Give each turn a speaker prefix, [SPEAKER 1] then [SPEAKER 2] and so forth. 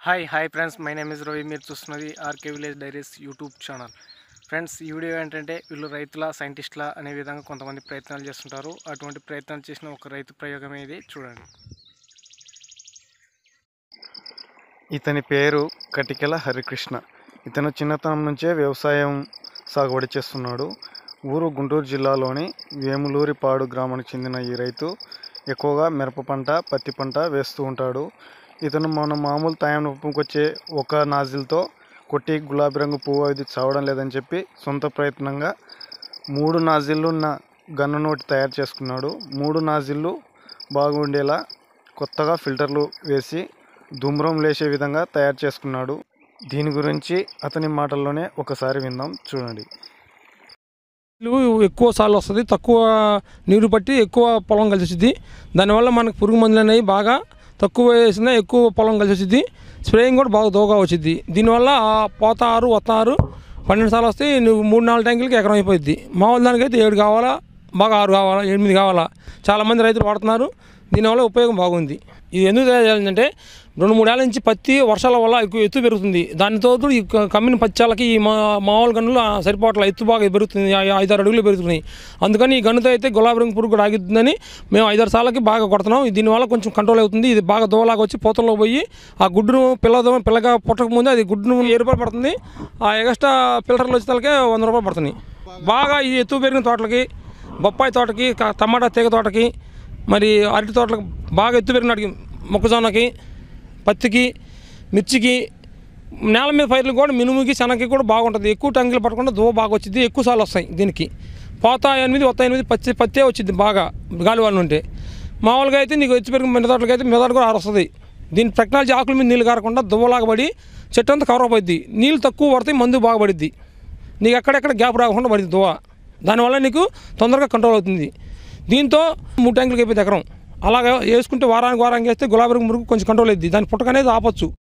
[SPEAKER 1] hi hi friends my name is Ravi మీరు చూస్తున్నది R K village diaries YouTube channel friends ఈ video ఏంటంటే వీళ్ళు రైతుల సైంటిస్టుల అనే విధంగా కొంతమంది ప్రయత్నాలు చేస్తుంటారు అటువంటి ప్రయత్నాలు చేసిన ఒక రైతు ప్రయోగం ఇది చూడండి ఇతని పేరు కటికెల హరికృష్ణ ఇతను చిన్నతనం నుంచే వ్యవసాయం సాగుబడి చేస్తున్నాడు ఊరు గుంటూరు జిల్లాలోని వేములూరిపాడు గ్రామానికి చెందిన ఈ రైతు ఎక్కువగా మిరప పంట పత్తి పంట వేస్తూ ఉంటాడు ఇతను మన మామూలు తాయం వచ్చే ఒక నాజిల్తో కొట్టి గులాబీ రంగు పువ్వు అది చావడం లేదని చెప్పి సొంత ప్రయత్నంగా మూడు నాజిల్లు ఉన్న గన్ను నోటి తయారు చేసుకున్నాడు మూడు నాజిల్లు బాగుండేలా కొత్తగా ఫిల్టర్లు వేసి దుమ్రం లేచే విధంగా తయారు చేసుకున్నాడు దీని గురించి అతని మాటల్లోనే ఒకసారి విందాం చూడండి
[SPEAKER 2] నీళ్ళు ఎక్కువ సార్లు వస్తుంది తక్కువ నీరు పట్టి ఎక్కువ పొలం కలిసి వచ్చింది దానివల్ల మనకు పురుగు మందులు అనేవి బాగా తక్కువ వేసినా ఎక్కువ పొలం కలిసి వచ్చింది స్ప్రేయింగ్ కూడా బాగా దోగా వచ్చింది దీనివల్ల ఆ పోత ఆరు వత్త ఆరు పన్నెండు సార్లు వస్తే నువ్వు మూడు నాలుగు ట్యాంకులకి ఎకరం అయిపోయింది మామూలు దానికైతే ఏడు కావాలా బాగా ఆరు కావాలా ఎనిమిది కావాలా చాలామంది రైతులు వాడుతున్నారు దీనివల్ల ఉపయోగం బాగుంది ఇది ఎందుకు చేయాలంటే రెండు మూడేళ్ల నుంచి పత్తి వర్షాల వల్ల ఎక్కువ ఎత్తు పెరుగుతుంది దానితో ఈ క- కమ్మిన పచ్చాలకి ఈ మా మామూలు గన్నులు ఆ సరిపోవట్ల ఎత్తు బాగా పెరుగుతుంది ఐ- ఐదారు అడుగులు పెరుగుతున్నాయి అందుకని ఈ గన్నుతో అయితే గులాబీ రంగు పురుగు కూడా ఆగిద్దని మేము ఐదారు సార్లకి బాగా కొడుతున్నాం దీనివల్ల కొంచెం కంట్రోల్ అవుతుంది ఇది బాగా దోవలాగా వచ్చి పూతల్లో పోయి ఆ గుడ్డును పిల్లదో పిల్లగా పుట్టక ముందు అది గుడ్డును ఏ రూపాయలు పడుతుంది ఆ ఎక్స్ట్రా ఫిల్టర్లు వచ్చే తలకే వంద రూపాయలు పడుతున్నాయి బాగా ఈ ఎత్తు పెరిగిన తోటలకి బొప్పాయి తోటకి క- టమాటా తీగ తోటకి మరి అరటి తోటలకు బాగా ఎత్తు పెరిగినాటికి మొక్కజొన్నకి పత్తికి మిర్చికి నేల మీద పైర్లు కూడా మినుముకి శనగకి కూడా బాగుంటుంది ఎక్కువ టంగులు పట్టకుండా దువ్వ బాగా వచ్చింది ఎక్కువ సార్లు వస్తాయి దీనికి పోత ఎనిమిది వత్త ఎనిమిది పత్తి పత్తే వచ్చింది బాగా గాలి వాళ్ళు ఉంటే మామూలుగా అయితే నీకు వచ్చి పెరిగిన మిన్న తోటలకి అయితే మిగతా కూడా ఆరొస్తుంది దీని టెక్నాలజీ ఆకుల మీద నీళ్ళు కారకుండా దువ్వలాగా పడి చెట్టు అంతా కవర్ అయిపోద్ది నీళ్ళు తక్కువ పడతాయి మందు బాగా పడిద్ది నీకు ఎక్కడెక్కడ గ్యాప్ రాకుండా పడింది దువ్వ దానివల్ల నీకు తొందరగా కంట్రోల్ అవుతుంది దీంతో మూడు ట్యాంకులకి అయిపోయింది ఎకరం అలాగా వేసుకుంటే వారానికి వారానికి వేస్తే గులాబీ రంగు మురుగు కొంచెం కంట్రోల్ అయింది దాని పుట్టక అనేది ఆపొచ్చు